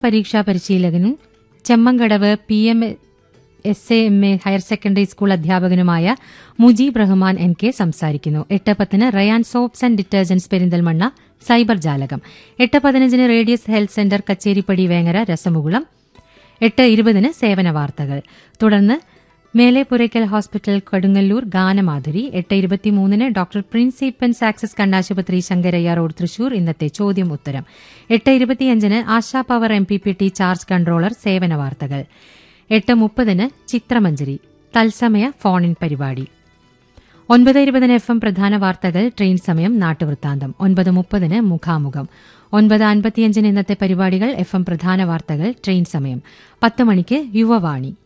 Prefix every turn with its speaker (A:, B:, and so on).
A: പരീക്ഷാ പരിശീലകനും Chemmankadavu P M S A M A higher secondary school അധ്യാപകനുമായ മുജീബ് റഹ്മാൻ എൻ കെ സംസാരിക്കുന്നു എട്ട് പത്തിന് Rayan soaps and detergents Perinthalmanna cyber ജാലകം എട്ട് പതിനഞ്ചിന് radius health centre Kacheripady Vengara രസമുകുളം എട്ട് ഇരുപതിന് സേവന വാർത്തകൾ തുടർന്ന് മേലെപുരയ്ക്കൽ ഹോസ്പിറ്റൽ കൊടുങ്ങല്ലൂർ ഗാനമാധുരി എട്ട് ഇരുപത്തിമൂന്നിന് ഡോക്ടർ പ്രിൻസ് ഈപ്പൻസ് ആക്സസ് കണ്ണാശുപത്രി ശങ്കരയ്യ റോഡ് തൃശൂർ ഇന്നത്തെ ചോദ്യം ഉത്തരം എട്ട് ഇരുപത്തിയഞ്ചിന് Asha power M P P T charge controller സേവന വാർത്തകൾ എട്ട് മുപ്പതിന് ചിത്രമഞ്ജരി തത്സമയ ഫോൺ ഇൻ പരിപാടി ഒൻപത് ഇരുപതിന് എഫ് എം പ്രധാന വാർത്തകൾ ട്രെയിൻ സമയം നാട്ടുവൃത്താന്തം ഒൻപത് മുപ്പതിന് മുഖാമുഖം ഒൻപത് അൻപത്തിയഞ്ചിന് ഇന്നത്തെ പരിപാടികൾ എഫ് എം പ്രധാന വാർത്തകൾ ട്രെയിൻ സമയം പത്ത് മണിക്ക് യുവവാണി